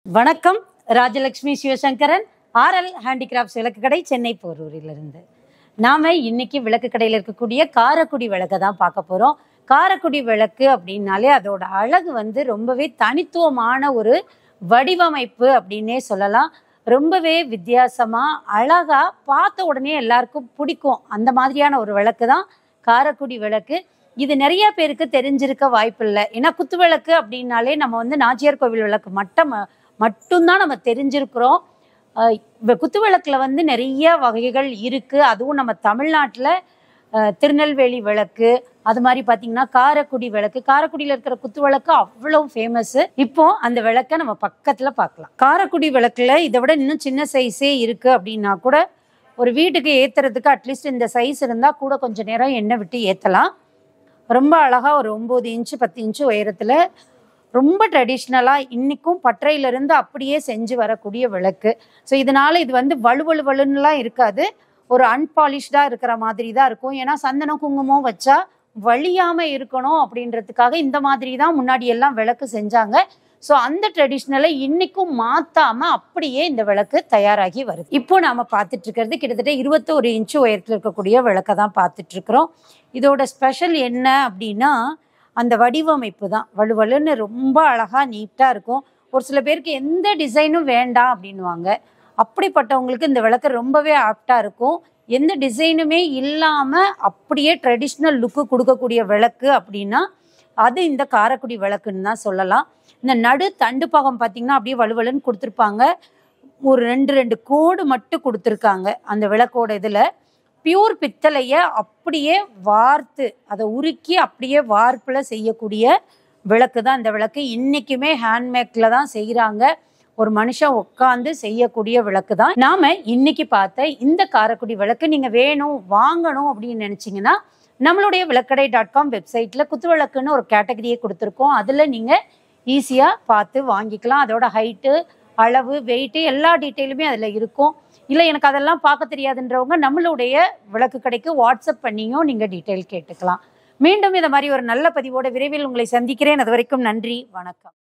வணக்கம் Rajalakshmi Sivasankaran RL handicrafts விளக்கு கடை சென்னை போரூரிலிருந்து நாம இன்னைக்கு விளக்கு கடையில் இருக்கக்கூடிய காரக்குடி விளக்கை தான் பார்க்க போறோம் காரக்குடி விளக்கு அப்படின்னாலே அதோட அழகு வந்து ரொம்பவே தனித்துவமான ஒரு வடிவமைப்பு அப்படின்னே சொல்லலாம் ரொம்பவே வித்தியாசமா அழகா பார்த்த உடனே எல்லாருக்கும் பிடிக்கும் அந்த மாதிரியான ஒரு விளக்கு தான் காரக்குடி விளக்கு இது நிறைய பேருக்கு தெரிஞ்சிருக்க வாய்ப்பில்லை ஏன்னா குத்து விளக்கு அப்படின்னாலே நம்ம வந்து நாச்சியார் கோவில் விளக்கு மட்டும் மட்டும்தான் நம்ம தெரிஞ்சிருக்கிறோம் அஹ் இப்ப குத்து விளக்குல வந்து நிறைய வகைகள் இருக்கு அதுவும் நம்ம தமிழ்நாட்டில் திருநெல்வேலி விளக்கு அது மாதிரி பார்த்தீங்கன்னா காரக்குடி விளக்கு காரக்குடியில் இருக்கிற குத்து விளக்கு அவ்வளோ ஃபேமஸ் இப்போ அந்த விளக்கை நம்ம பக்கத்தில் பார்க்கலாம் காரக்குடி விளக்குல இதை விட இன்னும் சின்ன சைஸே இருக்கு அப்படின்னா கூட ஒரு வீட்டுக்கு ஏத்துறதுக்கு அட்லீஸ்ட் இந்த சைஸ் இருந்தால் கூட கொஞ்சம் நேரம் எண்ணெய் விட்டு ஏற்றலாம் ரொம்ப அழகா ஒரு ஒம்பது இன்ச்சு பத்து இன்ச்சு உயரத்துல ரொம்ப ட்ரெடிஷ்னலாக இன்றைக்கும் பற்றையிலிருந்து அப்படியே செஞ்சு வரக்கூடிய விளக்கு ஸோ இதனால இது வந்து வலுவலு வலுன்னுலாம் இருக்காது ஒரு அன்பாலிஷ்டாக இருக்கிற மாதிரி தான் இருக்கும் ஏன்னா சந்தனம் குங்குமம் வச்சா வழியாமல் இருக்கணும் அப்படின்றதுக்காக இந்த மாதிரி தான் முன்னாடி எல்லாம் விளக்கு செஞ்சாங்க ஸோ அந்த ட்ரெடிஷ்னலை இன்னைக்கும் மாத்தாம அப்படியே இந்த விளக்கு தயாராகி வருது இப்போ நாம பார்த்துட்டு இருக்கிறது கிட்டத்தட்ட இருபத்தோரு இன்ச்சு உயரத்தில் இருக்கக்கூடிய விளக்கை தான் பார்த்துட்டு இருக்கிறோம் இதோட ஸ்பெஷல் என்ன அப்படின்னா அந்த வடிவமைப்பு தான் வலுவலுன்னு ரொம்ப அழகா நீட்டாக இருக்கும் ஒரு சில பேருக்கு எந்த டிசைனும் வேண்டாம் அப்படின்வாங்க அப்படிப்பட்டவங்களுக்கு இந்த விளக்கு ரொம்பவே ஆப்டாக இருக்கும் எந்த டிசைனுமே இல்லாமல் அப்படியே ட்ரெடிஷ்னல் லுக்கு கொடுக்கக்கூடிய விளக்கு அப்படின்னா அது இந்த காரக்குடி விளக்குன்னு தான் சொல்லலாம் இந்த நடு தண்டு பாகம் பார்த்தீங்கன்னா அப்படியே வலுவலுன்னு கொடுத்துருப்பாங்க ஒரு ரெண்டு ரெண்டு கோடு மட்டும் கொடுத்துருக்காங்க அந்த விளக்கோட இதில் பியூர் பித்தளையை அப்படியே வார்த்து அதை உருக்கி அப்படியே வார்ப்பில் செய்யக்கூடிய விளக்கு தான் இந்த விளக்கு இன்றைக்குமே ஹேண்ட்மேக்கில் தான் செய்கிறாங்க ஒரு மனுஷன் உட்காந்து செய்யக்கூடிய விளக்கு தான் நாம இன்னைக்கு பார்த்த இந்த காரக்குடி விளக்கு நீங்க வேணும் வாங்கணும் அப்படின்னு நினைச்சீங்கன்னா நம்மளுடைய விளக்கடை டாட் காம் வெப்சைட்ல குத்து விளக்குன்னு ஒரு கேட்டகரியை கொடுத்துருக்கோம் அதுல நீங்க ஈஸியா பார்த்து வாங்கிக்கலாம் அதோட ஹைட்டு அளவு வெயிட்டு எல்லா டீட்டெயிலுமே அதில் இருக்கும் இல்லை எனக்கு அதெல்லாம் பார்க்க தெரியாதுன்றவங்க நம்மளுடைய விளக்கு கடைக்கு வாட்ஸ்அப் பண்ணியும் நீங்கள் டீட்டெயில் கேட்டுக்கலாம் மீண்டும் இதை மாதிரி ஒரு நல்ல பதிவோட விரைவில் உங்களை சந்திக்கிறேன் அது வரைக்கும் நன்றி வணக்கம்